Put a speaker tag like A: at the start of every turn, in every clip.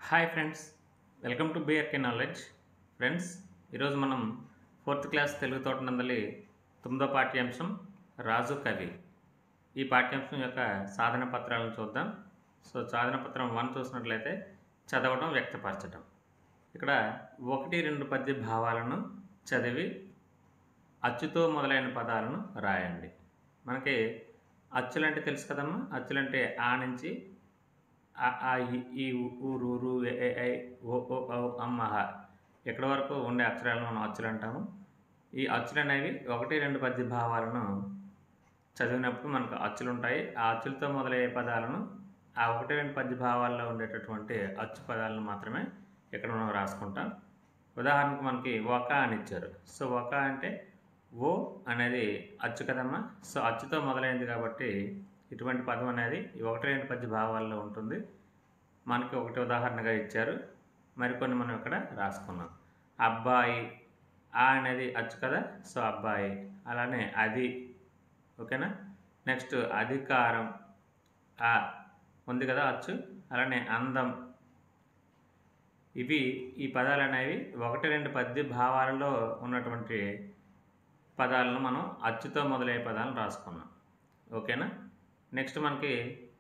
A: hi friends welcome to BRK knowledge friends ఈరోజు మనం fourth class Telugu తోట నందలి తొమ్మిదో పాఠ్యాంశం రాజు కవి ఈ పాఠ్యాంశం యొక్క సాధన పత్రాలను చూద్దాం సో సాధన పత్రం వన్ చూసినట్లయితే చదవడం వ్యక్తపరచడం ఇక్కడ ఒకటి రెండు పద్య భావాలను చదివి అచ్చుతో మొదలైన పదాలను రాయండి మనకి అచ్చులంటే తెలుసు కదమ్మా అచ్చులంటే ఆ నుంచి ఆ ఆ ఈ ఈ ఊ రు రు ఏ ఏ ఐ ఓ ఓ ఔ అమ్ అహ ఎక్కడి వరకు ఉండే అక్షరాలను మనం అచ్చులు అంటాము ఈ అచ్చులు అనేవి ఒకటి రెండు పద్య భావాలను చదివినప్పుడు మనకు అచ్చులు ఉంటాయి ఆ అచ్చులతో మొదలయ్యే పదాలను ఆ ఒకటి రెండు పద్య భావాల్లో ఉండేటటువంటి అచ్చు పదాలను మాత్రమే ఇక్కడ మనం రాసుకుంటాం ఉదాహరణకు మనకి ఒక అని ఇచ్చారు సో ఒక అంటే ఓ అనేది అచ్చు కదమ్మా సో అచ్చుతో మొదలైంది కాబట్టి ఇటువంటి పదం అనేది ఈ ఒకటి రెండు పద్య భావాల్లో ఉంటుంది మనకి ఒకటి ఉదాహరణగా ఇచ్చారు మరికొన్ని మనం ఇక్కడ రాసుకున్నాం అబ్బాయి ఆ అనేది అచ్చు కదా సో అబ్బాయి అలానే అది ఓకేనా నెక్స్ట్ అధికారం ఆ ఉంది కదా అచ్చు అలానే అందం ఇవి ఈ పదాలు అనేవి ఒకటి రెండు పద్య భావాలలో ఉన్నటువంటి పదాలను మనం అచ్చుతో మొదలయ్యే పదాలను రాసుకున్నాం ఓకేనా నెక్స్ట్ మనకి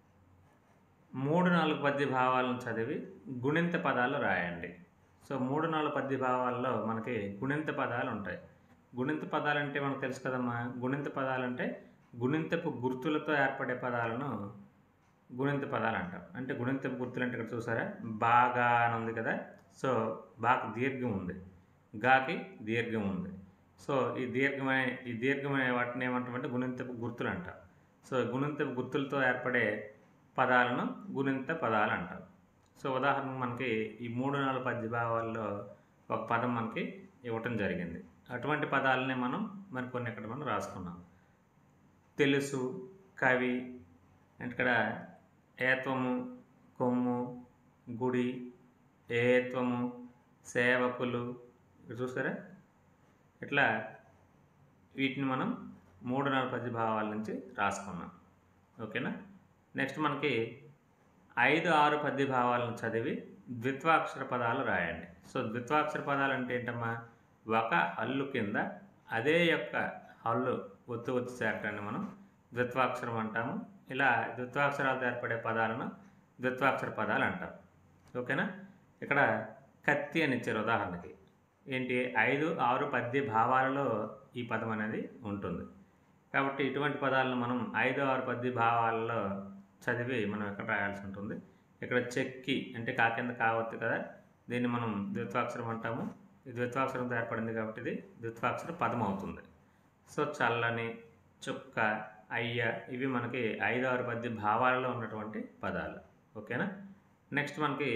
A: మూడు నాలుగు పద్య భావాలను చదివి గుణింత పదాలు రాయండి సో మూడు నాలుగు పద్య భావాల్లో మనకి గుణింత పదాలు ఉంటాయి గుణింత పదాలు అంటే మనకు తెలుసు కదమ్మా గుణింత పదాలు అంటే గుణింతపు గుర్తులతో ఏర్పడే పదాలను గుణింత పదాలు అంటాం అంటే గుణింతపు గుర్తులు అంటే ఇక్కడ చూసారా బాగా అని ఉంది కదా సో బాకి దీర్ఘం ఉంది గాకి దీర్ఘం ఉంది సో ఈ దీర్ఘమైన ఈ దీర్ఘమైన వాటిని ఏమంటామంటే గుణింతపు గుర్తులు అంటాం సో గుణింతపు గుర్తులతో ఏర్పడే పదాలను గుణింత పదాలు అంటాం సో ఉదాహరణకు మనకి ఈ మూడు నాలుగు పద్య భావాల్లో ఒక పదం మనకి ఇవ్వటం జరిగింది అటువంటి పదాలని మనం మరి కొన్ని ఇక్కడ మనం రాసుకున్నాం తెలుసు కవి అంటే ఇక్కడ ఏత్వము కొమ్ము గుడి ఏత్వము సేవకులు ఇక్కడ చూసారా ఇట్లా వీటిని మనం మూడు నాలుగు పద్య భావాల నుంచి రాసుకున్నాం ఓకేనా నెక్స్ట్ మనకి ఐదు ఆరు పద్య భావాలను చదివి ద్విత్వాక్షర పదాలు రాయండి సో ద్విత్వాక్షర పదాలు అంటే ఏంటమ్మా ఒక హల్లు కింద అదే యొక్క హల్లు ఒత్తు ఒత్తు చేరటాన్ని మనం ద్విత్వాక్షరం అంటాము ఇలా ద్విత్వాక్షరాలతో ఏర్పడే పదాలను ద్విత్వాక్షర పదాలు అంటాం ఓకేనా ఇక్కడ కత్తి అని ఇచ్చారు ఉదాహరణకి ఏంటి ఐదు ఆరు పద్య భావాలలో ఈ పదం అనేది ఉంటుంది కాబట్టి ఇటువంటి పదాలను మనం ఐదు ఆరు పద్య భావాలలో చదివి మనం ఎక్కడ రాయాల్సి ఉంటుంది ఇక్కడ చెక్కి అంటే కాకింద కావద్దు కదా దీన్ని మనం ద్విత్వాక్షరం అంటాము ఈ ద్విత్వాక్షరంతో ఏర్పడింది కాబట్టి ఇది ద్విత్వాక్షర పదం అవుతుంది సో చల్లని చుక్క అయ్య ఇవి మనకి ఐదు ఆరు పద్య భావాలలో ఉన్నటువంటి పదాలు ఓకేనా నెక్స్ట్ మనకి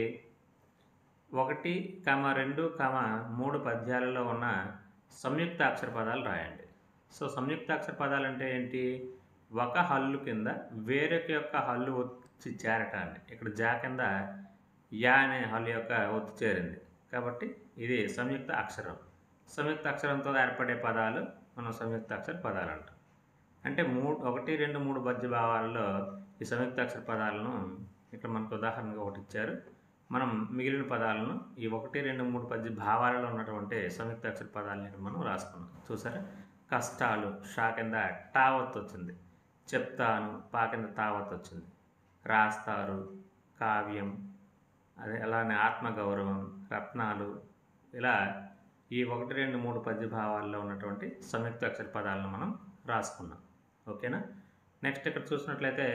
A: ఒకటి కమ రెండు కమ మూడు పద్యాలలో ఉన్న సంయుక్త అక్షర పదాలు రాయండి సో సంయుక్త అక్షర పదాలు అంటే ఏంటి ఒక హల్లు కింద వేరొక యొక్క హల్లు వచ్చి చేరటాన్ని ఇక్కడ జా కింద యా అనే హల్లు యొక్క ఒత్తు చేరింది కాబట్టి ఇది సంయుక్త అక్షరం సంయుక్త అక్షరంతో ఏర్పడే పదాలు మనం సంయుక్త అక్షర పదాలు అంటాం అంటే మూడు ఒకటి రెండు మూడు పద్య భావాలలో ఈ సంయుక్త అక్షర పదాలను ఇక్కడ మనకు ఉదాహరణగా ఒకటి ఇచ్చారు మనం మిగిలిన పదాలను ఈ ఒకటి రెండు మూడు పద్య భావాలలో ఉన్నటువంటి సంయుక్త అక్షర పదాలను ఇక్కడ మనం రాసుకున్నాం చూసారా కష్టాలు షా కింద టావత్ వచ్చింది చెప్తాను పా కింద తావత్ వచ్చింది రాస్తారు కావ్యం అదే అలానే ఆత్మగౌరవం రత్నాలు ఇలా ఈ ఒకటి రెండు మూడు పద్య భావాల్లో ఉన్నటువంటి సంయుక్త అక్షర పదాలను మనం రాసుకున్నాం ఓకేనా నెక్స్ట్ ఇక్కడ చూసినట్లయితే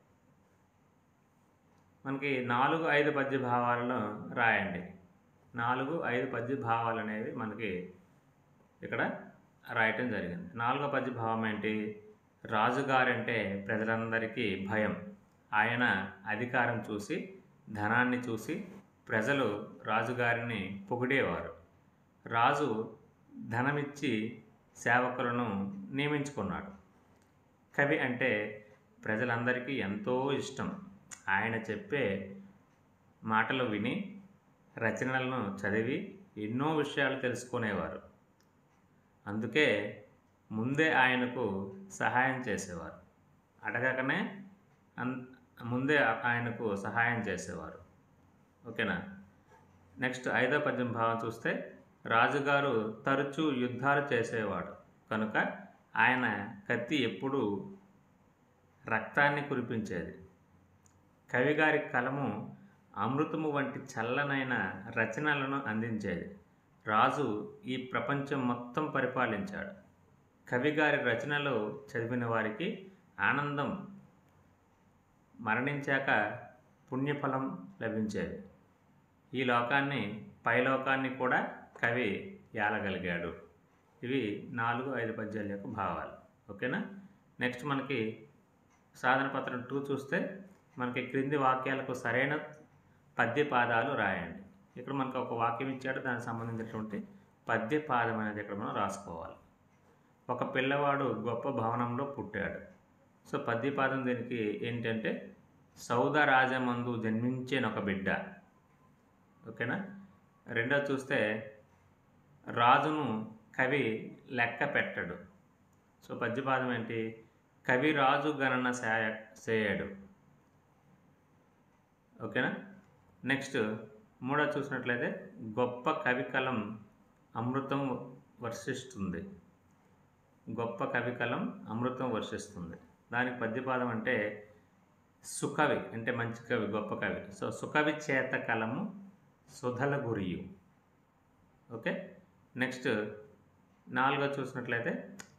A: మనకి నాలుగు ఐదు పద్య భావాలను రాయండి నాలుగు ఐదు పద్య భావాలు అనేవి మనకి ఇక్కడ రాయటం జరిగింది నాలుగో పద్య భావం ఏంటి రాజుగారంటే ప్రజలందరికీ భయం ఆయన అధికారం చూసి ధనాన్ని చూసి ప్రజలు రాజుగారిని పొగిడేవారు రాజు ధనమిచ్చి సేవకులను నియమించుకున్నాడు కవి అంటే ప్రజలందరికీ ఎంతో ఇష్టం ఆయన చెప్పే మాటలు విని రచనలను చదివి ఎన్నో విషయాలు తెలుసుకునేవారు అందుకే ముందే ఆయనకు సహాయం చేసేవారు అడగకనే అన్ ముందే ఆయనకు సహాయం చేసేవారు ఓకేనా నెక్స్ట్ ఐదో పద్యం భావం చూస్తే రాజుగారు తరచూ యుద్ధాలు చేసేవాడు కనుక ఆయన కత్తి ఎప్పుడూ రక్తాన్ని కురిపించేది కవిగారి కలము అమృతము వంటి చల్లనైన రచనలను అందించేది రాజు ఈ ప్రపంచం మొత్తం పరిపాలించాడు కవిగారి రచనలు చదివిన వారికి ఆనందం మరణించాక పుణ్యఫలం లభించేది ఈ లోకాన్ని పైలోకాన్ని కూడా కవి ఏలగలిగాడు ఇవి నాలుగు ఐదు పద్యాల యొక్క భావాలు ఓకేనా నెక్స్ట్ మనకి సాధన పత్రం టూ చూస్తే మనకి క్రింది వాక్యాలకు సరైన పద్య పాదాలు రాయండి ఇక్కడ మనకు ఒక వాక్యం ఇచ్చాడు దానికి సంబంధించినటువంటి పద్య పాదం అనేది ఇక్కడ మనం రాసుకోవాలి ఒక పిల్లవాడు గొప్ప భవనంలో పుట్టాడు సో పద్యపాదం దీనికి ఏంటంటే సౌద రాజమందు జన్మించిన ఒక బిడ్డ ఓకేనా రెండో చూస్తే రాజును కవి లెక్క పెట్టడు సో పద్యపాదం ఏంటి కవి రాజు గణన సేయ చేయడు ఓకేనా నెక్స్ట్ మూడో చూసినట్లయితే గొప్ప కవి కలం అమృతం వర్షిస్తుంది గొప్ప కవి కలం అమృతం వర్షిస్తుంది దానికి పద్యపాదం అంటే సుకవి అంటే మంచి కవి గొప్ప కవి సో సుకవి చేత కలము సుధల గురియు ఓకే నెక్స్ట్ నాలుగో చూసినట్లయితే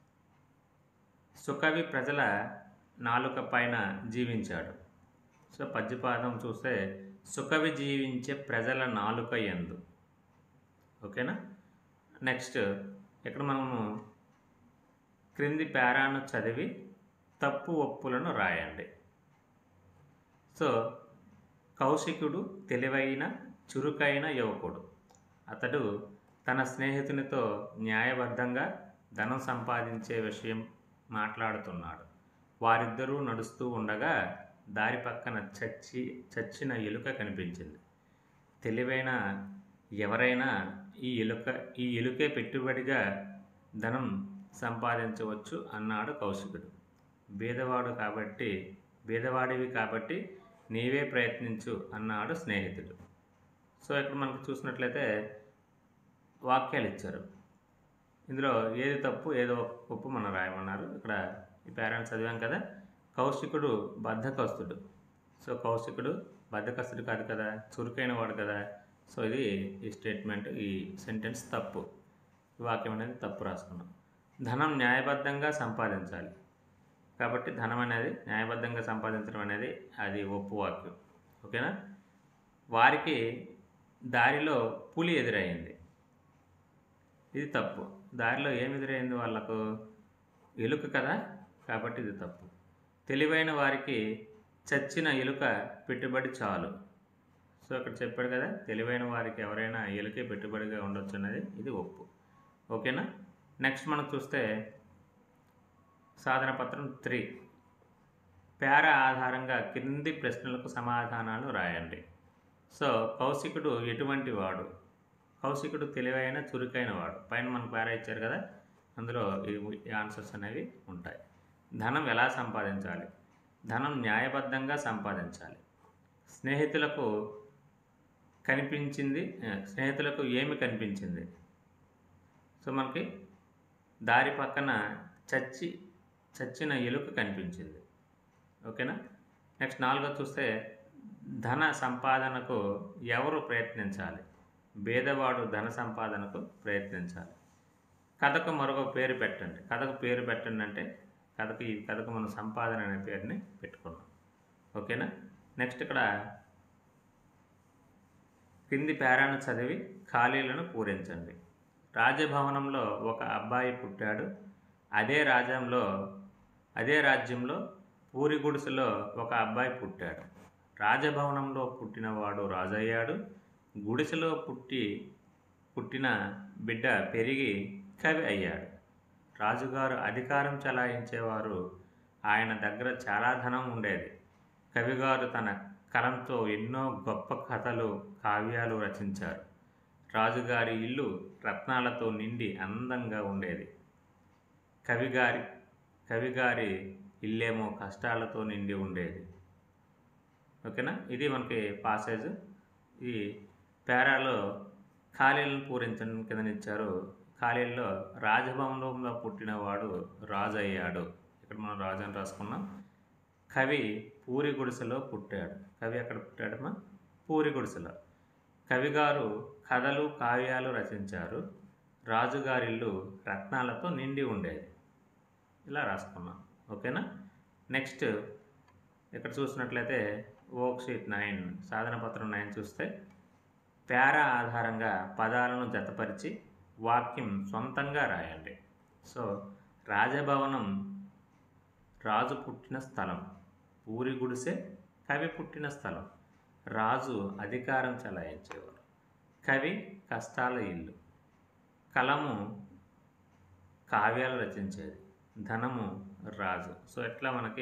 A: సుకవి ప్రజల నాలుక పైన జీవించాడు సో పద్యపాదం చూస్తే సుకవి జీవించే ప్రజల నాలుక ఎందు ఓకేనా నెక్స్ట్ ఇక్కడ మనము క్రింది పేరాను చదివి తప్పు ఒప్పులను రాయండి సో కౌశికుడు తెలివైన చురుకైన యువకుడు అతడు తన స్నేహితునితో న్యాయబద్ధంగా ధనం సంపాదించే విషయం మాట్లాడుతున్నాడు వారిద్దరూ నడుస్తూ ఉండగా దారి పక్కన చచ్చి చచ్చిన ఎలుక కనిపించింది తెలివైన ఎవరైనా ఈ ఎలుక ఈ ఎలుకే పెట్టుబడిగా ధనం సంపాదించవచ్చు అన్నాడు కౌశికుడు బీదవాడు కాబట్టి బీదవాడివి కాబట్టి నీవే ప్రయత్నించు అన్నాడు స్నేహితుడు సో ఇక్కడ మనకు చూసినట్లయితే వాక్యాలు ఇచ్చారు ఇందులో ఏది తప్పు ఏదో ఒప్పు మనం రాయమన్నారు ఇక్కడ ఈ పేరెంట్స్ చదివాం కదా కౌశికుడు బద్ధకస్తుడు సో కౌశికుడు బద్ధకస్తుడు కాదు కదా చురుకైన వాడు కదా సో ఇది ఈ స్టేట్మెంట్ ఈ సెంటెన్స్ తప్పు ఈ వాక్యం అనేది తప్పు రాసుకున్నాం ధనం న్యాయబద్ధంగా సంపాదించాలి కాబట్టి ధనం అనేది న్యాయబద్ధంగా సంపాదించడం అనేది అది ఒప్పు వాక్యం ఓకేనా వారికి దారిలో పులి ఎదురయ్యింది ఇది తప్పు దారిలో ఏమి ఎదురైంది వాళ్ళకు ఎలుక కదా కాబట్టి ఇది తప్పు తెలివైన వారికి చచ్చిన ఎలుక పెట్టుబడి చాలు సో అక్కడ చెప్పాడు కదా తెలివైన వారికి ఎవరైనా ఎలుకే పెట్టుబడిగా ఉండొచ్చు అనేది ఇది ఒప్పు ఓకేనా నెక్స్ట్ మనం చూస్తే సాధన పత్రం త్రీ పేర ఆధారంగా క్రింది ప్రశ్నలకు సమాధానాలు రాయండి సో కౌశికుడు ఎటువంటి వాడు కౌశికుడు తెలివైన చురుకైన వాడు పైన మనకు పేర ఇచ్చారు కదా అందులో ఈ ఆన్సర్స్ అనేవి ఉంటాయి ధనం ఎలా సంపాదించాలి ధనం న్యాయబద్ధంగా సంపాదించాలి స్నేహితులకు కనిపించింది ఆ, స్నేహితులకు ఏమి కనిపించింది సో మనకి దారి పక్కన చచ్చి చచ్చిన ఎలుక కనిపించింది ఓకేనా నెక్స్ట్ నాలుగో చూస్తే ధన సంపాదనకు ఎవరు ప్రయత్నించాలి భేదవాడు ధన సంపాదనకు ప్రయత్నించాలి కథకు మరొక పేరు పెట్టండి కథకు పేరు పెట్టండి అంటే కథకు ఈ కథకు మనం సంపాదన అనే పేరుని పెట్టుకున్నాం ఓకేనా నెక్స్ట్ ఇక్కడ కింది పేరాను చదివి ఖాళీలను పూరించండి రాజభవనంలో ఒక అబ్బాయి పుట్టాడు అదే రాజ్యంలో అదే రాజ్యంలో పూరి గుడిసెలో ఒక అబ్బాయి పుట్టాడు రాజభవనంలో పుట్టినవాడు రాజయ్యాడు గుడిసెలో పుట్టి పుట్టిన బిడ్డ పెరిగి కవి అయ్యాడు రాజుగారు అధికారం చలాయించేవారు ఆయన దగ్గర చాలా ధనం ఉండేది కవిగారు తన కలంతో ఎన్నో గొప్ప కథలు కావ్యాలు రచించారు రాజుగారి ఇల్లు రత్నాలతో నిండి అందంగా ఉండేది కవిగారి కవిగారి ఇల్లేమో కష్టాలతో నిండి ఉండేది ఓకేనా ఇది మనకి పాసేజ్ ఈ పేరాలో ఖాళీలను పూరించడం కింద ఇచ్చారు ఖాళీల్లో రాజభవనంలో పుట్టినవాడు రాజు అయ్యాడు ఇక్కడ మనం రాజు అని రాసుకున్నాం కవి పూరి గుడిసెలో పుట్టాడు కవి ఎక్కడ పుట్టాడమ్మా పూరి గుడిసెలో కవిగారు కథలు కావ్యాలు రచించారు రాజుగారిల్లు రత్నాలతో నిండి ఉండేది ఇలా రాసుకున్నాం ఓకేనా నెక్స్ట్ ఇక్కడ చూసినట్లయితే వర్క్ షీట్ నైన్ సాధన పత్రం నైన్ చూస్తే పేరా ఆధారంగా పదాలను జతపరిచి వాక్యం సొంతంగా రాయండి సో రాజభవనం రాజు పుట్టిన స్థలం ఊరి గుడిసె కవి పుట్టిన స్థలం రాజు అధికారం చలాయించేవారు కవి కష్టాల ఇల్లు కలము కావ్యాలు రచించేది ధనము రాజు సో ఇట్లా మనకి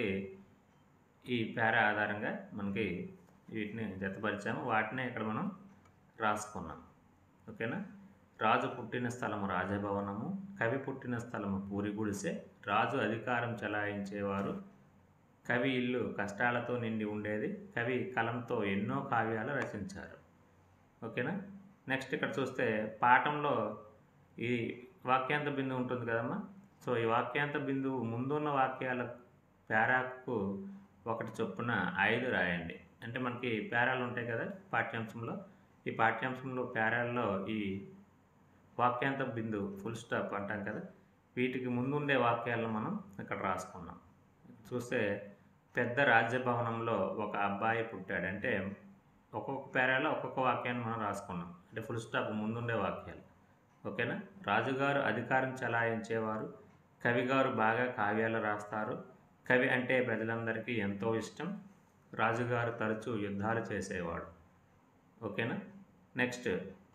A: ఈ పేర ఆధారంగా మనకి వీటిని జతపరిచాము వాటినే ఇక్కడ మనం రాసుకున్నాం ఓకేనా రాజు పుట్టిన స్థలము రాజభవనము కవి పుట్టిన స్థలము పూరి గుడిసె రాజు అధికారం చలాయించేవారు కవి ఇల్లు కష్టాలతో నిండి ఉండేది కవి కలంతో ఎన్నో కావ్యాలు రచించారు ఓకేనా నెక్స్ట్ ఇక్కడ చూస్తే పాఠంలో ఈ వాక్యాంత బిందువు ఉంటుంది కదమ్మా సో ఈ వాక్యాంత బిందువు ముందున్న వాక్యాల పేరాకు ఒకటి చొప్పున ఐదు రాయండి అంటే మనకి పేరాలు ఉంటాయి కదా పాఠ్యాంశంలో ఈ పాఠ్యాంశంలో పేరాల్లో ఈ వాక్యాంత బిందువు ఫుల్ స్టాప్ అంటాం కదా వీటికి ముందుండే వాక్యాలను మనం ఇక్కడ రాసుకున్నాం చూస్తే పెద్ద రాజ్యభవనంలో ఒక అబ్బాయి పుట్టాడు అంటే ఒక్కొక్క పేరాలో ఒక్కొక్క వాక్యాన్ని మనం రాసుకున్నాం అంటే ఫుల్ స్టాప్ ముందుండే వాక్యాలు ఓకేనా రాజుగారు అధికారం చలాయించేవారు కవిగారు బాగా కావ్యాలు రాస్తారు కవి అంటే ప్రజలందరికీ ఎంతో ఇష్టం రాజుగారు తరచూ యుద్ధాలు చేసేవాడు ఓకేనా నెక్స్ట్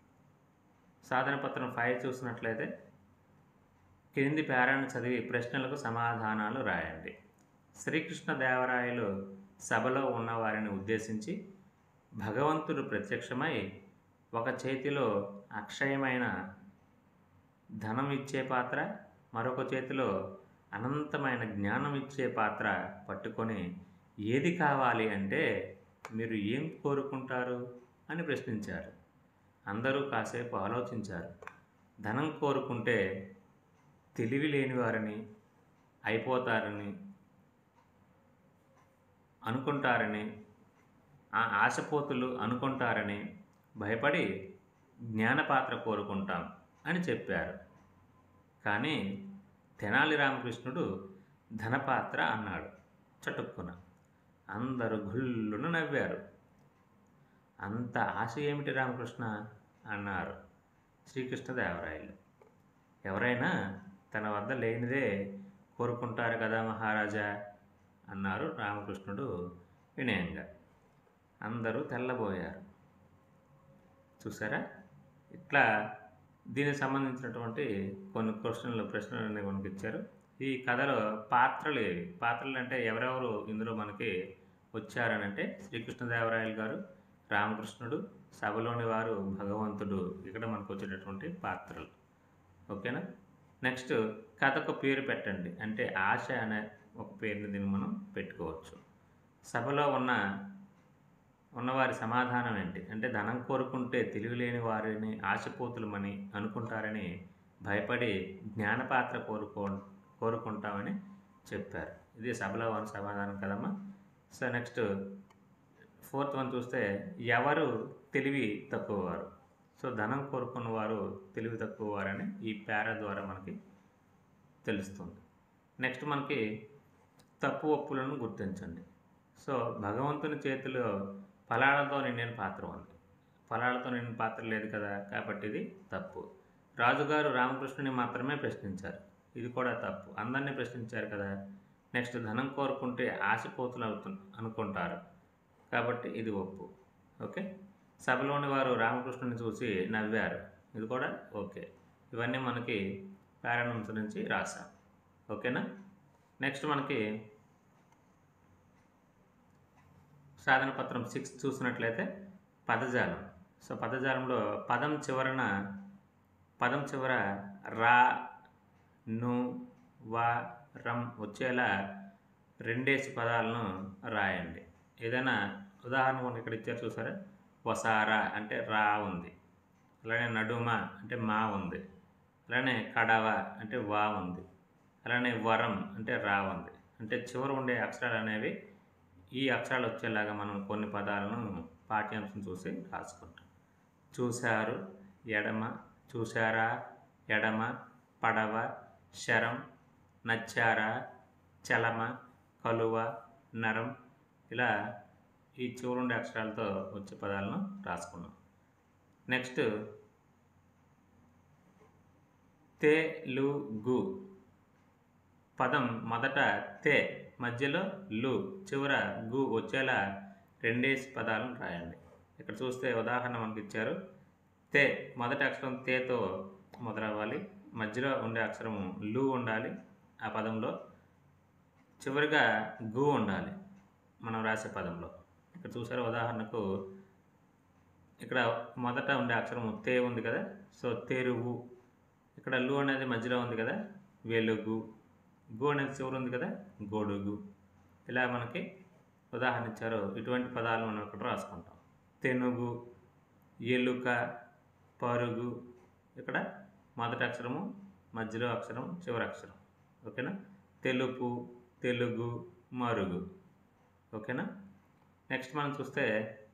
A: సాధన పత్రం ఫైవ్ చూసినట్లయితే క్రింది పేరాన్ని చదివి ప్రశ్నలకు సమాధానాలు రాయండి శ్రీకృష్ణదేవరాయలు సభలో ఉన్న వారిని ఉద్దేశించి భగవంతుడు ప్రత్యక్షమై ఒక చేతిలో అక్షయమైన ధనం ఇచ్చే పాత్ర మరొక చేతిలో అనంతమైన జ్ఞానం ఇచ్చే పాత్ర పట్టుకొని ఏది కావాలి అంటే మీరు ఏం కోరుకుంటారు అని ప్రశ్నించారు అందరూ కాసేపు ఆలోచించారు ధనం కోరుకుంటే తెలివి లేని వారిని అయిపోతారని అనుకుంటారని ఆ ఆశపోతులు అనుకుంటారని భయపడి జ్ఞానపాత్ర కోరుకుంటాం అని చెప్పారు కానీ తెనాలి రామకృష్ణుడు ధనపాత్ర అన్నాడు చటుక్కున అందరూ గుళ్ళును నవ్వారు అంత ఆశ ఏమిటి రామకృష్ణ అన్నారు శ్రీకృష్ణదేవరాయలు ఎవరైనా తన వద్ద లేనిదే కోరుకుంటారు కదా మహారాజా అన్నారు రామకృష్ణుడు వినయంగా అందరూ తెల్లబోయారు చూసారా ఇట్లా దీనికి సంబంధించినటువంటి కొన్ని క్వశ్చన్లు ప్రశ్నలు అనేవి మనకి ఇచ్చారు ఈ కథలో పాత్రలు ఏవి పాత్రలు అంటే ఎవరెవరు ఇందులో మనకి వచ్చారని అంటే శ్రీకృష్ణదేవరాయలు గారు రామకృష్ణుడు సభలోని వారు భగవంతుడు ఇక్కడ మనకు వచ్చేటటువంటి పాత్రలు ఓకేనా నెక్స్ట్ కథకు పేరు పెట్టండి అంటే ఆశ అనే ఒక పేరుని దీన్ని మనం పెట్టుకోవచ్చు సభలో ఉన్న ఉన్నవారి సమాధానం ఏంటి అంటే ధనం కోరుకుంటే తెలివిలేని వారిని ఆశపోతులమని అనుకుంటారని భయపడి జ్ఞానపాత్ర కోరుకో కోరుకుంటామని చెప్పారు ఇది సభలో ఉన్న సమాధానం కదమ్మా సో నెక్స్ట్ ఫోర్త్ వన్ చూస్తే ఎవరు తెలివి తక్కువ వారు సో ధనం కోరుకున్న వారు తెలివి తక్కువ వారని ఈ పేర ద్వారా మనకి తెలుస్తుంది నెక్స్ట్ మనకి తప్పు ఒప్పులను గుర్తించండి సో భగవంతుని చేతిలో ఫలాలతో నిండిన పాత్ర ఉంది ఫలాలతో నిండిన పాత్ర లేదు కదా కాబట్టి ఇది తప్పు రాజుగారు రామకృష్ణుని మాత్రమే ప్రశ్నించారు ఇది కూడా తప్పు అందరినీ ప్రశ్నించారు కదా నెక్స్ట్ ధనం కోరుకుంటే ఆశపోతులు అవుతు అనుకుంటారు కాబట్టి ఇది ఒప్పు ఓకే సభలోని వారు రామకృష్ణుని చూసి నవ్వారు ఇది కూడా ఓకే ఇవన్నీ మనకి పారానమ్స్ నుంచి రాసాం ఓకేనా నెక్స్ట్ మనకి సాధన పత్రం సిక్స్ చూసినట్లయితే పదజాలం సో పదజాలంలో పదం చివరన పదం చివర రా ను వా రం వచ్చేలా రెండేసి పదాలను రాయండి ఏదైనా ఉదాహరణ మనకి ఇక్కడ ఇచ్చారు చూసారా వసార అంటే రా ఉంది అలానే నడుమ అంటే మా ఉంది అలానే కడవ అంటే వా ఉంది అలానే వరం అంటే రా ఉంది అంటే చివర ఉండే అక్షరాలు అనేవి ఈ అక్షరాలు వచ్చేలాగా మనం కొన్ని పదాలను పాఠ్యాంశం చూసి రాసుకుంటాం చూశారు ఎడమ చూశారా ఎడమ పడవ శరం నచ్చారా చలమ కలువ నరం ఇలా ఈ చివరుండే అక్షరాలతో వచ్చే పదాలను రాసుకున్నాం నెక్స్ట్ తెలుగు పదం మొదట తే మధ్యలో లు చివర గు వచ్చేలా రెండేసి పదాలను రాయండి ఇక్కడ చూస్తే ఉదాహరణ మనకి ఇచ్చారు తే మొదటి అక్షరం తేతో మొదలవ్వాలి మధ్యలో ఉండే అక్షరం లు ఉండాలి ఆ పదంలో చివరిగా గు ఉండాలి మనం రాసే పదంలో ఇక్కడ చూసారు ఉదాహరణకు ఇక్కడ మొదట ఉండే అక్షరం తే ఉంది కదా సో తెరువు ఇక్కడ లు అనేది మధ్యలో ఉంది కదా వెలుగు గు అనేది చివరి ఉంది కదా గొడుగు ఇలా మనకి ఉదాహరణ ఇచ్చారు ఇటువంటి పదాలు మనం ఇక్కడ రాసుకుంటాం తెనుగు ఎలుక పరుగు ఇక్కడ మొదటి అక్షరము మధ్యలో అక్షరం చివరి అక్షరం ఓకేనా తెలుపు తెలుగు మరుగు ఓకేనా నెక్స్ట్ మనం చూస్తే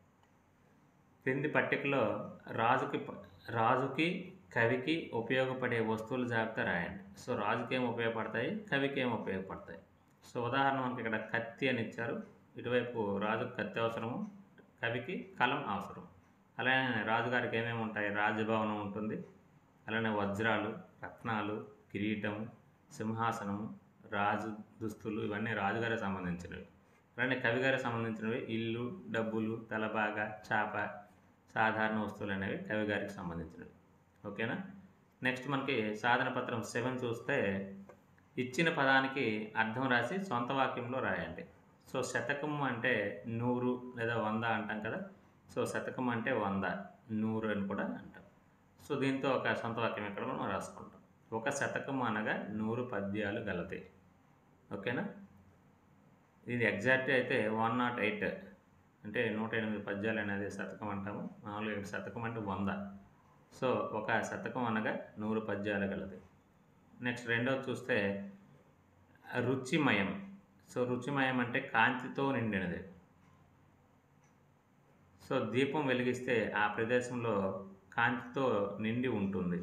A: క్రింది పట్టికలో రాజుకి ప- రాజుకి కవికి ఉపయోగపడే వస్తువుల జాబితా రాయండి సో రాజుకి ఏం ఉపయోగపడతాయి కవికి ఏం ఉపయోగపడతాయి సో ఉదాహరణ మనకి ఇక్కడ కత్తి అని ఇచ్చారు ఇటువైపు రాజుకి కత్తి అవసరము కవికి కలం అవసరం అలానే రాజుగారికి ఏమేమి ఉంటాయి రాజభవనం ఉంటుంది అలానే వజ్రాలు రత్నాలు కిరీటం సింహాసనము రాజు దుస్తులు ఇవన్నీ రాజుగారికి సంబంధించినవి అలానే కవిగారికి సంబంధించినవి ఇల్లు డబ్బులు తలబాగా చాప సాధారణ వస్తువులు అనేవి కవిగారికి సంబంధించినవి ఓకేనా నెక్స్ట్ మనకి సాధన పత్రం సెవెన్ చూస్తే ఇచ్చిన పదానికి అర్థం రాసి సొంత వాక్యంలో రాయండి సో శతకం అంటే నూరు లేదా వంద అంటాం కదా సో శతకం అంటే వంద నూరు అని కూడా అంటాం సో దీంతో ఒక సొంత వాక్యం ఇక్కడ మనం రాసుకుంటాం ఒక శతకం అనగా నూరు పద్యాలు గలది ఓకేనా ఇది ఎగ్జాక్ట్ అయితే వన్ నాట్ ఎయిట్ అంటే నూట ఎనిమిది పద్యాలు అనేది శతకం అంటాము మామూలుగా ఇక్కడ శతకం అంటే వంద సో ఒక శతకం అనగా నూరు పద్యాలు గలది నెక్స్ట్ రెండవది చూస్తే రుచిమయం సో రుచిమయం అంటే కాంతితో నిండినది సో దీపం వెలిగిస్తే ఆ ప్రదేశంలో కాంతితో నిండి ఉంటుంది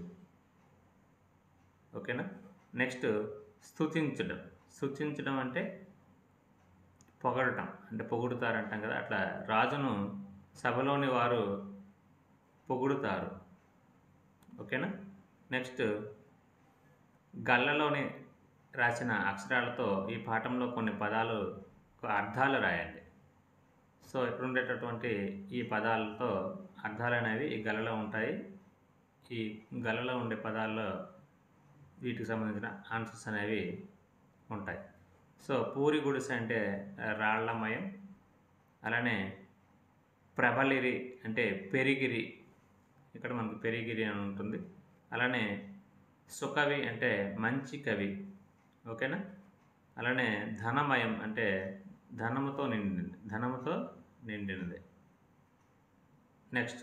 A: ఓకేనా నెక్స్ట్ స్తుతించడం స్తుతించడం అంటే పొగడటం అంటే పొగుడుతారంటాం కదా అట్లా రాజును సభలోని వారు పొగుడుతారు ఓకేనా నెక్స్ట్ గళ్ళలోని రాసిన అక్షరాలతో ఈ పాఠంలో కొన్ని పదాలు అర్థాలు రాయండి సో ఇక్కడ ఉండేటటువంటి ఈ పదాలతో అర్థాలు అనేవి ఈ గలలో ఉంటాయి ఈ గలలో ఉండే పదాల్లో వీటికి సంబంధించిన ఆన్సర్స్ అనేవి ఉంటాయి సో పూరి గుడిసె అంటే రాళ్లమయం అలానే ప్రబలిరి అంటే పెరిగిరి ఇక్కడ మనకు పెరిగిరి అని ఉంటుంది అలానే సుకవి అంటే మంచి కవి ఓకేనా అలానే ధనమయం అంటే ధనముతో నిండింది ధనముతో నిండినది నెక్స్ట్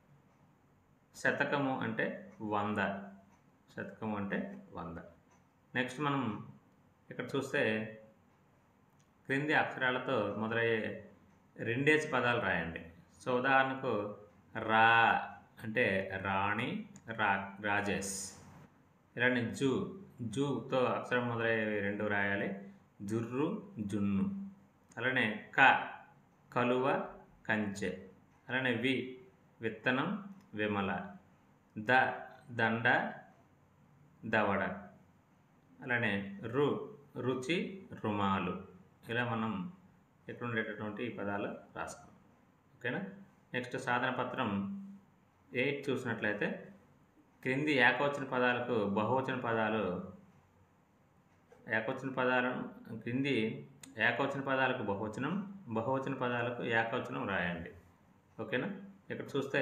A: శతకము అంటే వంద శతకము అంటే వంద నెక్స్ట్ మనం ఇక్కడ చూస్తే క్రింది అక్షరాలతో మొదలయ్యే రెండేసి పదాలు రాయండి సో ఉదాహరణకు రా అంటే రాణి రా రాజేష్ ఇలానే జూ జూతో అక్షరం మొదలయ్యేవి రెండు రాయాలి జుర్రు జున్ను అలానే క కలువ కంచె అలానే వి విత్తనం విమల ద దండ దవడ అలానే రు రుచి రుమాలు ఇలా మనం ఇక్కడ ఉండేటటువంటి ఈ పదాలు రాస్తాం ఓకేనా నెక్స్ట్ సాధన పత్రం ఎయిట్ చూసినట్లయితే క్రింది ఏకవచన పదాలకు బహువచన పదాలు ఏకవచన పదాలను క్రింది ఏకవచన పదాలకు బహువచనం బహువచన పదాలకు ఏకవచనం రాయండి ఓకేనా ఇక్కడ చూస్తే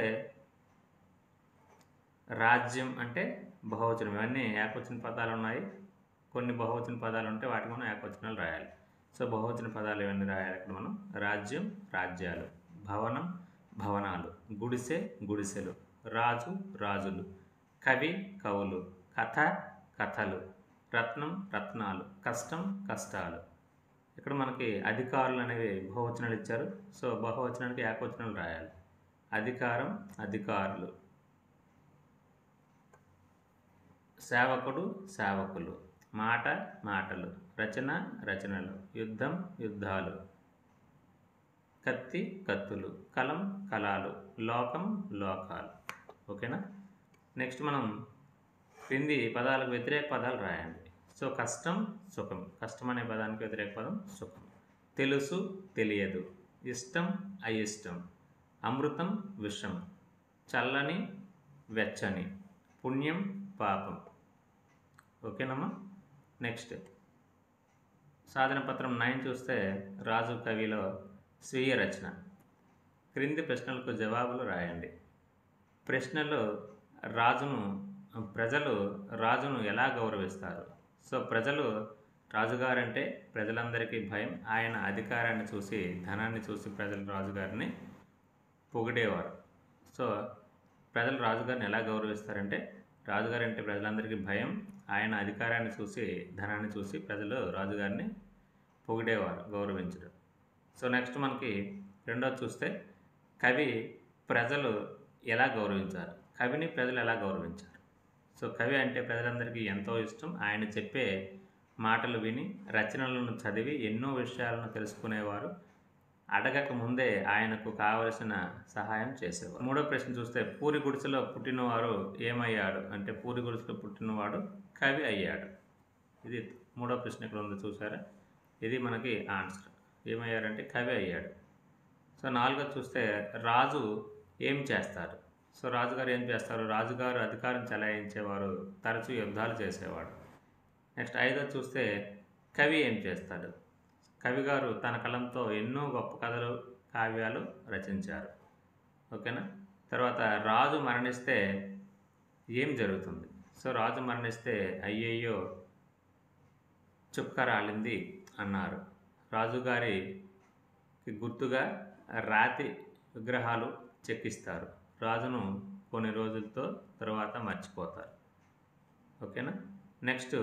A: రాజ్యం అంటే బహువచనం ఇవన్నీ ఏకవచన పదాలు ఉన్నాయి కొన్ని బహువచన పదాలు ఉంటే వాటికి మనం ఏకవచనాలు రాయాలి సో బహువచన పదాలు ఇవన్నీ రాయాలి ఇక్కడ మనం రాజ్యం రాజ్యాలు భవనం భవనాలు గుడిసె గుడిసెలు రాజు రాజులు కవి కవులు కథ కథలు రత్నం రత్నాలు కష్టం కష్టాలు ఇక్కడ మనకి అధికారులు అనేవి బహువచనాలు ఇచ్చారు సో బహువచనానికి ఏకవచనాలు రాయాలి అధికారం అధికారులు సేవకుడు సేవకులు మాట మాటలు రచన రచనలు యుద్ధం యుద్ధాలు కత్తి కత్తులు కలం కళాలు లోకం లోకాలు ఓకేనా నెక్స్ట్ మనం క్రింది పదాలకు వ్యతిరేక పదాలు రాయండి సో కష్టం సుఖం కష్టం అనే పదానికి వ్యతిరేక పదం సుఖం తెలుసు తెలియదు ఇష్టం అయిష్టం అమృతం విషం చల్లని వెచ్చని పుణ్యం పాపం ఓకేనమ్మా నెక్స్ట్ సాధన పత్రం నైన్ చూస్తే రాజు కవిలో స్వీయ రచన క్రింది ప్రశ్నలకు జవాబులు రాయండి ప్రశ్నలు రాజును ప్రజలు రాజును ఎలా గౌరవిస్తారు సో ప్రజలు రాజుగారంటే ప్రజలందరికీ భయం ఆయన అధికారాన్ని చూసి ధనాన్ని చూసి ప్రజలు రాజుగారిని పొగిడేవారు సో ప్రజలు రాజుగారిని ఎలా గౌరవిస్తారంటే రాజుగారు అంటే ప్రజలందరికీ భయం ఆయన అధికారాన్ని చూసి ధనాన్ని చూసి ప్రజలు రాజుగారిని పొగిడేవారు గౌరవించడం సో నెక్స్ట్ మనకి రెండోది చూస్తే కవి ప్రజలు ఎలా గౌరవించారు కవిని ప్రజలు ఎలా గౌరవించారు సో కవి అంటే ప్రజలందరికీ ఎంతో ఇష్టం ఆయన చెప్పే మాటలు విని రచనలను చదివి ఎన్నో విషయాలను తెలుసుకునేవారు అడగక ముందే ఆయనకు కావలసిన సహాయం చేసేవారు మూడో ప్రశ్న చూస్తే పూరి గుడిసెలో పుట్టినవారు ఏమయ్యాడు అంటే పూరి గుడిసెలో పుట్టినవాడు కవి అయ్యాడు ఇది మూడో ప్రశ్న ఇక్కడ ఉంది చూసారా ఇది మనకి ఆన్సర్ ఏమయ్యారంటే కవి అయ్యాడు సో నాలుగో చూస్తే రాజు ఏం చేస్తారు సో రాజుగారు ఏం చేస్తారు రాజుగారు అధికారం చెలాయించేవారు తరచూ యుద్ధాలు చేసేవాడు నెక్స్ట్ ఐదో చూస్తే కవి ఏం చేస్తాడు కవిగారు తన కలంతో ఎన్నో గొప్ప కథలు కావ్యాలు రచించారు ఓకేనా తర్వాత రాజు మరణిస్తే ఏం జరుగుతుంది సో రాజు మరణిస్తే అయ్యయ్యో చుక్క రాలింది అన్నారు రాజుగారికి గుర్తుగా రాతి విగ్రహాలు చెక్కిస్తారు రాజును కొన్ని రోజులతో తర్వాత మర్చిపోతారు ఓకేనా నెక్స్ట్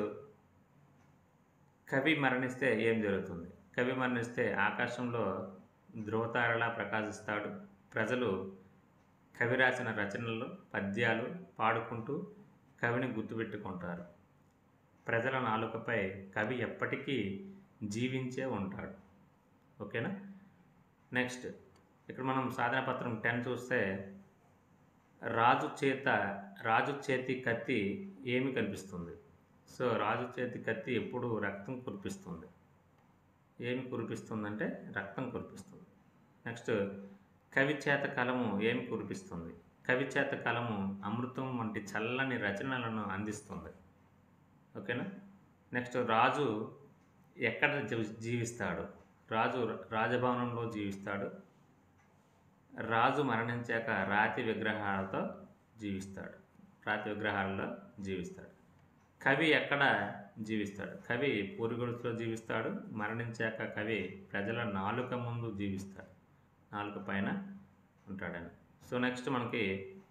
A: కవి మరణిస్తే ఏం జరుగుతుంది కవి మరణిస్తే ఆకాశంలో ధ్రువతారలా ప్రకాశిస్తాడు ప్రజలు కవి రాసిన రచనలు పద్యాలు పాడుకుంటూ కవిని గుర్తుపెట్టుకుంటారు ప్రజల నాలుకపై కవి ఎప్పటికీ జీవించే ఉంటాడు ఓకేనా నెక్స్ట్ ఇక్కడ మనం సాధన పత్రం టెన్ చూస్తే రాజు చేత రాజు చేతి కత్తి ఏమి కనిపిస్తుంది సో రాజు చేతి కత్తి ఎప్పుడు రక్తం కురిపిస్తుంది ఏమి కురిపిస్తుందంటే రక్తం కురిపిస్తుంది నెక్స్ట్ కవి చేత కలము ఏమి కురిపిస్తుంది కవి చేత కలము అమృతం వంటి చల్లని రచనలను అందిస్తుంది ఓకేనా నెక్స్ట్ రాజు ఎక్కడ జీ- జీవిస్తాడు రాజు రాజభవనంలో జీవిస్తాడు రాజు మరణించాక రాతి విగ్రహాలతో జీవిస్తాడు రాతి విగ్రహాలలో జీవిస్తాడు కవి ఎక్కడ జీవిస్తాడు కవి పూరిగుడిలో జీవిస్తాడు మరణించాక కవి ప్రజల నాలుక ముందు జీవిస్తాడు నాలుక పైన ఉంటాడని సో నెక్స్ట్ మనకి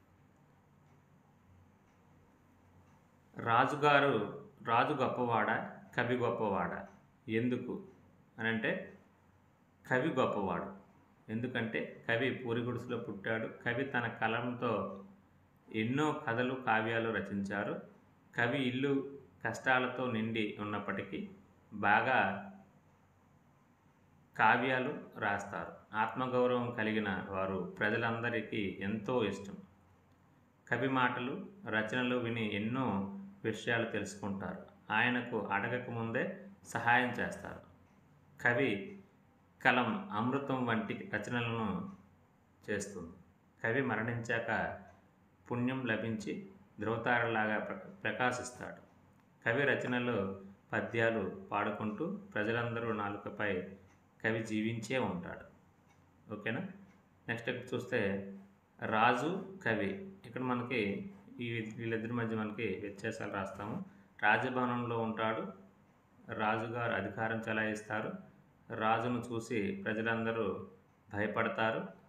A: రాజుగారు రాజు గొప్పవాడ కవి గొప్పవాడ ఎందుకు అని అంటే కవి గొప్పవాడు ఎందుకంటే కవి పూరి గుడిసెలో పుట్టాడు కవి తన కలంతో ఎన్నో కథలు కావ్యాలు రచించారు కవి ఇల్లు కష్టాలతో నిండి ఉన్నప్పటికీ బాగా కావ్యాలు రాస్తారు ఆత్మగౌరవం కలిగిన వారు ప్రజలందరికీ ఎంతో ఇష్టం కవి మాటలు రచనలు విని ఎన్నో విషయాలు తెలుసుకుంటారు ఆయనకు అడగక ముందే సహాయం చేస్తారు కవి కలం అమృతం వంటి రచనలను చేస్తుంది కవి మరణించాక పుణ్యం లభించి ధ్రువతారలాగా ప్ర- ప్రకాశిస్తాడు కవి రచనలు పద్యాలు పాడుకుంటూ ప్రజలందరూ నాలుకపై కవి జీవించే ఉంటాడు ఓకేనా నెక్స్ట్ ఇక్కడ చూస్తే రాజు కవి ఇక్కడ మనకి ఈ వీళ్ళిద్దరి మధ్య మనకి వ్యత్యాసాలు రాస్తాము రాజభవనంలో ఉంటాడు రాజుగారు అధికారం చెలాయిస్తారు రాజును చూసి ప్రజలందరూ భయపడతారు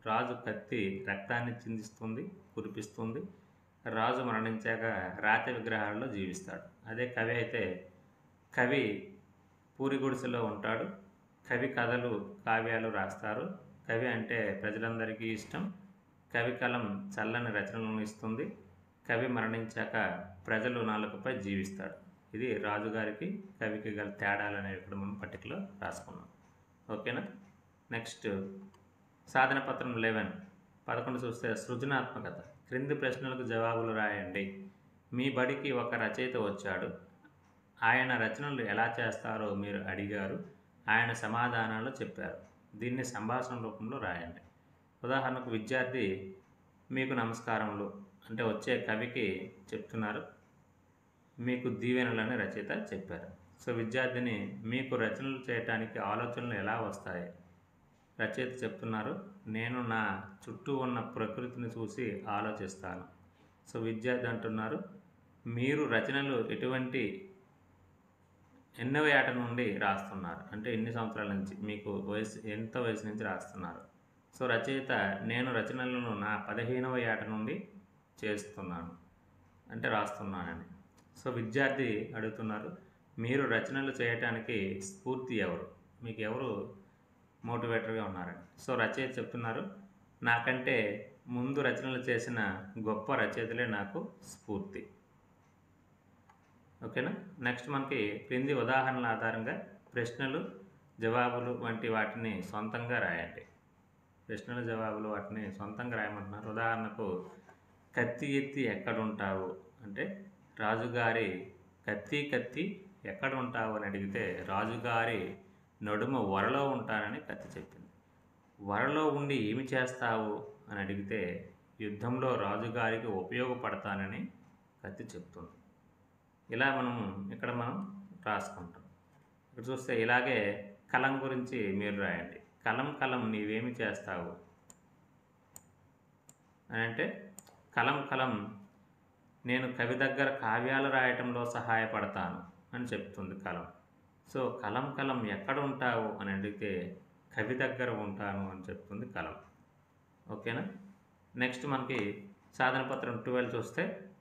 A: రాజు కత్తి రక్తాన్ని చిందిస్తుంది కురిపిస్తుంది రాజు మరణించాక రాతి విగ్రహాల్లో జీవిస్తాడు అదే కవి అయితే కవి పూరి గుడిసెలో ఉంటాడు కవి కథలు కావ్యాలు రాస్తారు కవి అంటే ప్రజలందరికీ ఇష్టం కవి కలం చల్లని రచనలను ఇస్తుంది కవి మరణించాక ప్రజలు నాలుకపై జీవిస్తాడు ఇది రాజుగారికి కవికి గల తేడాలు అనేవి ఇక్కడ మనం పట్టికలో రాసుకున్నాం ఓకేనా నెక్స్ట్ సాధన పత్రం లెవెన్ పదకొండు చూస్తే సృజనాత్మకత క్రింది ప్రశ్నలకు జవాబులు రాయండి మీ బడికి ఒక రచయిత వచ్చాడు ఆయన రచనలు ఎలా చేస్తారో మీరు అడిగారు ఆయన సమాధానాలు చెప్పారు దీన్ని సంభాషణ రూపంలో రాయండి ఉదాహరణకు విద్యార్థి మీకు నమస్కారములు అంటే వచ్చే కవికి చెప్తున్నారు మీకు దీవెనలని రచయిత చెప్పారు సో విద్యార్థిని మీకు రచనలు చేయటానికి ఆలోచనలు ఎలా వస్తాయి రచయిత చెప్తున్నారు నేను నా చుట్టూ ఉన్న ప్రకృతిని చూసి ఆలోచిస్తాను సో విద్యార్థి అంటున్నారు మీరు రచనలు ఎటువంటి ఎన్నో ఏట నుండి రాస్తున్నారు అంటే ఎన్ని సంవత్సరాల నుంచి మీకు వయసు ఎంత వయసు నుంచి రాస్తున్నారు సో రచయిత నేను రచనలను నా పదిహేనవ ఏట నుండి చేస్తున్నాను అంటే రాస్తున్నానని సో విద్యార్థి అడుగుతున్నారు మీరు రచనలు చేయటానికి స్ఫూర్తి ఎవరు మీకు ఎవరు మోటివేటర్గా ఉన్నారని సో రచయిత చెప్తున్నారు నాకంటే ముందు రచనలు చేసిన గొప్ప రచయితలే నాకు స్ఫూర్తి ఓకేనా నెక్స్ట్ మనకి క్రింది ఉదాహరణల ఆధారంగా ప్రశ్నలు జవాబులు వంటి వాటిని సొంతంగా రాయండి ప్రశ్నలు జవాబులు వాటిని సొంతంగా రాయమంటున్నారు ఉదాహరణకు కత్తి ఎత్తి ఎక్కడుంటావు అంటే రాజుగారి కత్తి కత్తి ఎక్కడ ఉంటావు అని అడిగితే రాజుగారి నడుమ వరలో ఉంటానని కత్తి చెప్పింది వరలో ఉండి ఏమి చేస్తావు అని అడిగితే యుద్ధంలో రాజుగారికి ఉపయోగపడతానని కత్తి చెప్తుంది ఇలా మనం ఇక్కడ మనం రాసుకుంటాం ఇక్కడ చూస్తే ఇలాగే కలం గురించి మీరు రాయండి కలం కలం నీవేమి చేస్తావు అని అంటే కలం కలం నేను కవి దగ్గర కావ్యాలు రాయటంలో సహాయపడతాను అని చెప్తుంది కలం సో కలం కలం ఎక్కడ ఉంటావు అని అడిగితే కవి దగ్గర ఉంటాను అని చెప్తుంది కలం ఓకేనా నెక్స్ట్ మనకి సాధన పత్రం ట్వెల్వ్ చూస్తే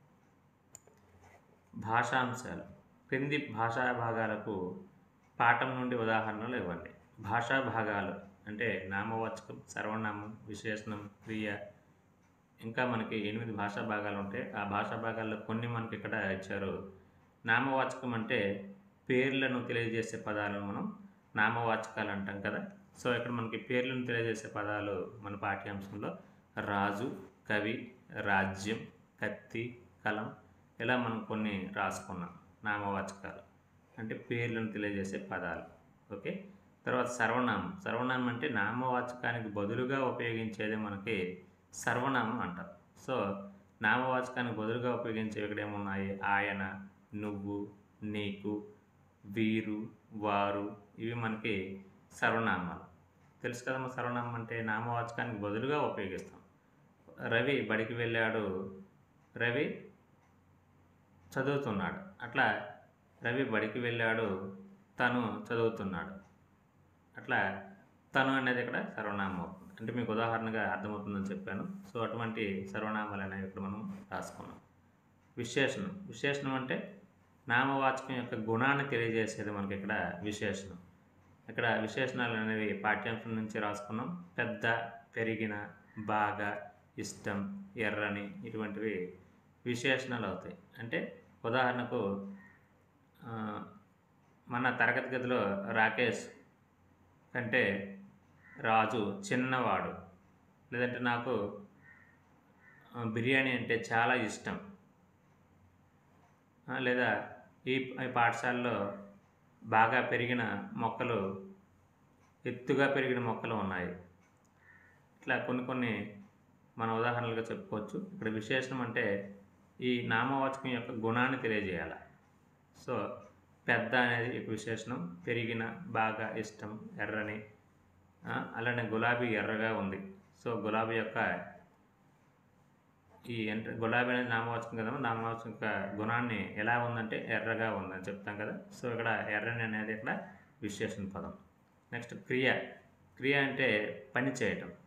A: భాషాంశాలు క్రింది భాషా భాగాలకు పాఠం నుండి ఉదాహరణలు ఇవ్వండి భాషా భాగాలు అంటే నామవాచకం సర్వనామం విశేషణం క్రియ ఇంకా మనకి ఎనిమిది భాషా భాగాలు ఉంటాయి ఆ భాషా భాగాల్లో కొన్ని మనకి ఇక్కడ ఇచ్చారు నామవాచకం అంటే పేర్లను తెలియజేసే పదాలను మనం నామవాచకాలు అంటాం కదా సో ఇక్కడ మనకి పేర్లను తెలియజేసే పదాలు మన పాఠ్యాంశంలో రాజు కవి రాజ్యం కత్తి కలం ఇలా మనం కొన్ని రాసుకున్నాం నామవాచకాలు అంటే పేర్లను తెలియజేసే పదాలు ఓకే తర్వాత సర్వనామం సర్వనామం అంటే నామవాచకానికి బదులుగా ఉపయోగించేది మనకి సర్వనామం అంటారు సో నామవాచకానికి బదులుగా ఉపయోగించే ఇక్కడ ఏమున్నాయి ఆయన నువ్వు నీకు వీరు వారు ఇవి మనకి సర్వనామాలు తెలుసు కదమ్మా సర్వనామం అంటే నామవాచకానికి బదులుగా ఉపయోగిస్తాం రవి బడికి వెళ్ళాడు రవి చదువుతున్నాడు అట్లా రవి బడికి వెళ్ళాడు తను చదువుతున్నాడు అట్లా తను అనేది ఇక్కడ సర్వనామం అవుతుంది అంటే మీకు ఉదాహరణగా అర్థమవుతుందని చెప్పాను సో అటువంటి సర్వనామాలు అనేవి ఇక్కడ మనం రాసుకున్నాం విశేషణం విశేషణం అంటే నామవాచకం యొక్క గుణాన్ని తెలియజేసేది మనకి ఇక్కడ విశేషణం ఇక్కడ విశేషణాలు అనేవి పాఠ్యాంశం నుంచి రాసుకున్నాం పెద్ద పెరిగిన బాగా ఇష్టం ఎర్రని ఇటువంటివి విశేషణాలు అవుతాయి అంటే ఉదాహరణకు ఆ, మన తరగతి గదిలో రాకేష్ కంటే రాజు చిన్నవాడు లేదంటే నాకు ఆ, బిర్యానీ అంటే చాలా ఇష్టం ఆ, లేదా ఈ ఈ పాఠశాలలో బాగా పెరిగిన మొక్కలు ఎత్తుగా పెరిగిన మొక్కలు ఉన్నాయి ఇట్లా కొన్ని కొన్ని మన ఉదాహరణలుగా చెప్పుకోవచ్చు ఇక్కడ విశేషణం అంటే ఈ నామవాచకం యొక్క గుణాన్ని తెలియజేయాలి సో పెద్ద అనేది ఒక విశేషణం పెరిగిన బాగా ఇష్టం ఎర్రని ఆ, అలానే గులాబీ ఎర్రగా ఉంది సో గులాబీ యొక్క ఈ ఎంట గులాబీ అనేది నామవాచకం కదా నామవాచకం యొక్క గుణాన్ని ఎలా ఉందంటే ఎర్రగా ఉందని చెప్తాం కదా సో ఇక్కడ ఎర్రని అనేది ఇక్కడ విశేషణ పదం నెక్స్ట్ క్రియ క్రియ అంటే పని చేయటం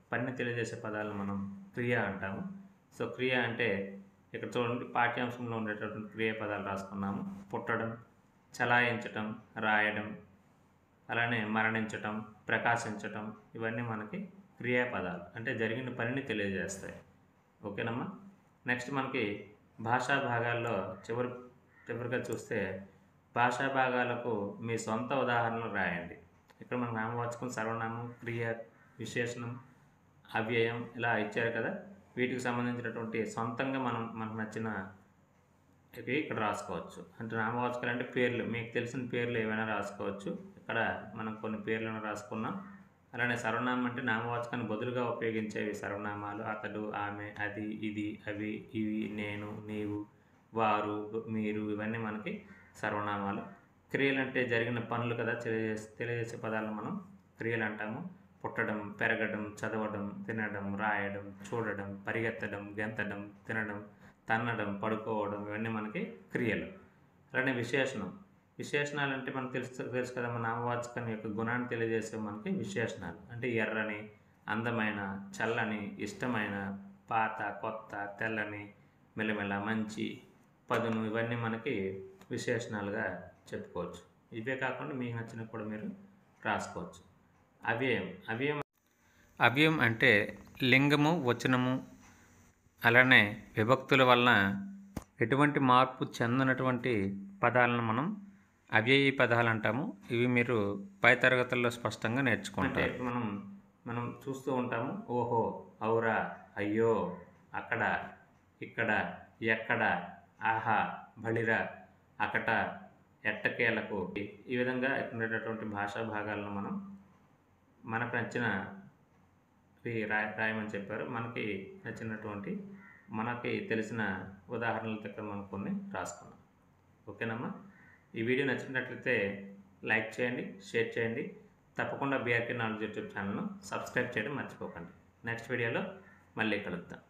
A: పనిని తెలియజేసే పదాలను మనం క్రియ అంటాము సో క్రియ అంటే ఇక్కడ చూడండి పాఠ్యాంశంలో ఉండేటటువంటి క్రియ పదాలు రాసుకున్నాము పుట్టడం చలాయించటం రాయడం అలానే మరణించటం ప్రకాశించటం ఇవన్నీ మనకి క్రియాపదాలు అంటే జరిగిన పనిని తెలియజేస్తాయి ఓకేనమ్మా నెక్స్ట్ మనకి భాషా భాగాల్లో చివరి చివరిగా చూస్తే భాషా భాగాలకు మీ సొంత ఉదాహరణలు రాయండి ఇక్కడ మన నామవాచకం సర్వనామం క్రియ విశేషణం అవ్యయం ఇలా ఇచ్చారు కదా వీటికి సంబంధించినటువంటి సొంతంగా మనం మనకు నచ్చిన ఇవి ఇక్కడ రాసుకోవచ్చు అంటే నామవాచకాలు అంటే పేర్లు మీకు తెలిసిన పేర్లు ఏవైనా రాసుకోవచ్చు ఇక్కడ మనం కొన్ని పేర్లను రాసుకున్నాం అలానే సర్వనామం అంటే నామవాచకాన్ని బదులుగా ఉపయోగించేవి సర్వనామాలు అతడు ఆమె అది ఇది అవి ఇవి నేను నీవు వారు మీరు ఇవన్నీ మనకి సర్వనామాలు క్రియలు అంటే జరిగిన పనులు కదా తెలియజేసే తెలియజేసే పదాలను మనం క్రియలు అంటాము పుట్టడం పెరగడం చదవడం తినడం రాయడం చూడడం పరిగెత్తడం గెంతడం తినడం తన్నడం పడుకోవడం ఇవన్నీ మనకి క్రియలు అలానే విశేషణం విశేషణాలు అంటే మనకు తెలుసు తెలుసు కదా మన నామవాచకం యొక్క గుణాన్ని తెలియజేసే మనకి విశేషణాలు అంటే ఎర్రని అందమైన చల్లని ఇష్టమైన పాత కొత్త తెల్లని మెల్లమెల్ల మంచి పదును ఇవన్నీ మనకి విశేషణాలుగా చెప్పుకోవచ్చు ఇవే కాకుండా మీకు నచ్చినవి కూడా మీరు రాసుకోవచ్చు అవ్యయం అవ్యయం అవ్యయం అంటే లింగము వచనము అలానే విభక్తుల వలన ఎటువంటి మార్పు చెందనటువంటి పదాలను మనం అవ్యయీ పదాలు అంటాము ఇవి మీరు పై తరగతుల్లో స్పష్టంగా నేర్చుకుంటారు మనం మనం చూస్తూ ఉంటాము ఓహో ఔరా అయ్యో అక్కడ ఇక్కడ ఎక్కడ ఆహా బళిర అకట ఎట్టకేలకు ఈ విధంగా ఉండేటటువంటి భాషా భాగాలను మనం మనకు నచ్చిన ఇవి రాయ రాయమని చెప్పారు మనకి నచ్చినటువంటి మనకి తెలిసిన ఉదాహరణలతో ఇక్కడ మనం కొన్ని రాసుకున్నాం ఓకేనమ్మా ఈ వీడియో నచ్చినట్లయితే లైక్ చేయండి షేర్ చేయండి తప్పకుండా బీఆర్కే నాలెడ్జ్ యూట్యూబ్ ఛానల్ను సబ్స్క్రైబ్ చేయడం మర్చిపోకండి నెక్స్ట్ వీడియోలో మళ్ళీ కలుద్దాం